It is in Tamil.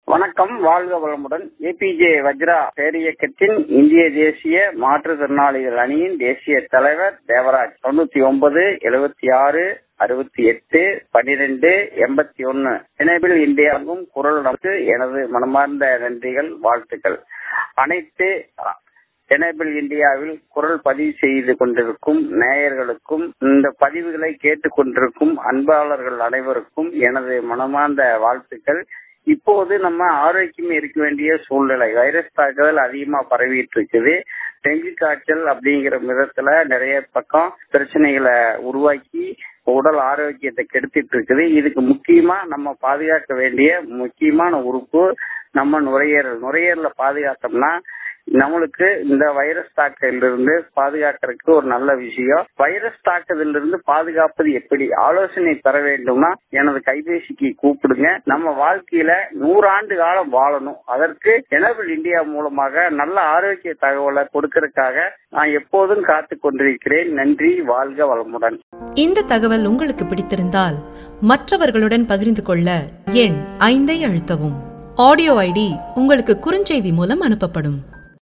வணக்கம் வாழ்க வளமுடன் ஏபிஜே வஜ்ரா பேரியக்கத்தின் இந்திய தேசிய மாற்றுத்திறனாளிகள் அணியின் தேசிய தலைவர் தேவராஜ் தொண்ணூத்தி ஒன்பது எழுபத்தி ஆறு அறுபத்தி எட்டு பனிரெண்டு எண்பத்தி ஒன்னு எனேபிள் இந்தியாவுக்கும் குரல் நமக்கு எனது மனமார்ந்த நன்றிகள் வாழ்த்துக்கள் அனைத்து எனேபிள் இந்தியாவில் குரல் பதிவு செய்து கொண்டிருக்கும் நேயர்களுக்கும் இந்த பதிவுகளை கேட்டுக் கொண்டிருக்கும் அன்பாளர்கள் அனைவருக்கும் எனது மனமார்ந்த வாழ்த்துக்கள் இப்போது நம்ம ஆரோக்கியம் இருக்க வேண்டிய சூழ்நிலை வைரஸ் தாக்குதல் அதிகமா பரவிட்டு இருக்குது டெங்கு காய்ச்சல் அப்படிங்கிற விதத்துல நிறைய பக்கம் பிரச்சனைகளை உருவாக்கி உடல் ஆரோக்கியத்தை கெடுத்துட்டு இருக்குது இதுக்கு முக்கியமா நம்ம பாதுகாக்க வேண்டிய முக்கியமான உறுப்பு நம்ம நுரையீரல் நுரையீரல பாதுகாத்தோம்னா நம்மளுக்கு இந்த வைரஸ் தாக்கத்திலிருந்து பாதுகாக்கிறதுக்கு ஒரு நல்ல விஷயம் வைரஸ் தாக்குதலிருந்து பாதுகாப்பது எப்படி ஆலோசனை பெற வேண்டும்னா எனது கைபேசிக்கு கூப்பிடுங்க நம்ம வாழ்க்கையில நூறாண்டு காலம் வாழணும் அதற்கு எனபிள் இந்தியா மூலமாக நல்ல ஆரோக்கிய தகவலை கொடுக்கறதுக்காக நான் எப்போதும் காத்து கொண்டிருக்கிறேன் நன்றி வாழ்க வளமுடன் இந்த தகவல் உங்களுக்கு பிடித்திருந்தால் மற்றவர்களுடன் பகிர்ந்து கொள்ள எண் ஐந்தை அழுத்தவும் ஆடியோ ஐடி உங்களுக்கு குறுஞ்செய்தி மூலம் அனுப்பப்படும்